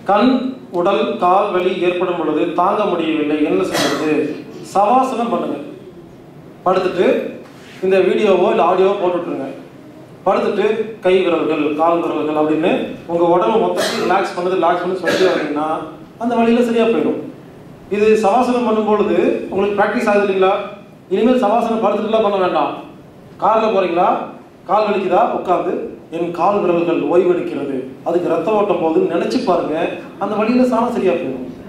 கண் உடல் கால் வலி ஏற்படும் பொழுது தாங்க முடியவில்லை என்ன செய்வது சவாசனம் பண்ணுங்க படுத்துட்டு இந்த வீடியோவோ இல்லை ஆடியோவோ போட்டுட்ருங்க படுத்துட்டு கை விரல்கள் கால் விரல்கள் அப்படின்னு உங்கள் உடம்பு மொத்தத்தையும் ரிலாக்ஸ் பண்ணுது ரிலாக்ஸ் பண்ணி சொல்லி வரீங்கன்னா அந்த வழியில் சரியாக போயிடும் இது சவாசனம் பண்ணும்பொழுது உங்களுக்கு ப்ராக்டிஸ் ஆகுது இல்லைங்களா இனிமேல் சவாசனம் படுத்துட்டுலாம் பண்ண வேண்டாம் காரில் போகிறீங்களா கால் வலிக்குதா உட்காந்து என் கால் விரல்கள் ஓய்வெடுக்கிறது அதுக்கு ரத்த ஓட்டம் போகுதுன்னு நினச்சி பாருங்க அந்த வழியில் சாணம் சரியாக போயிடும்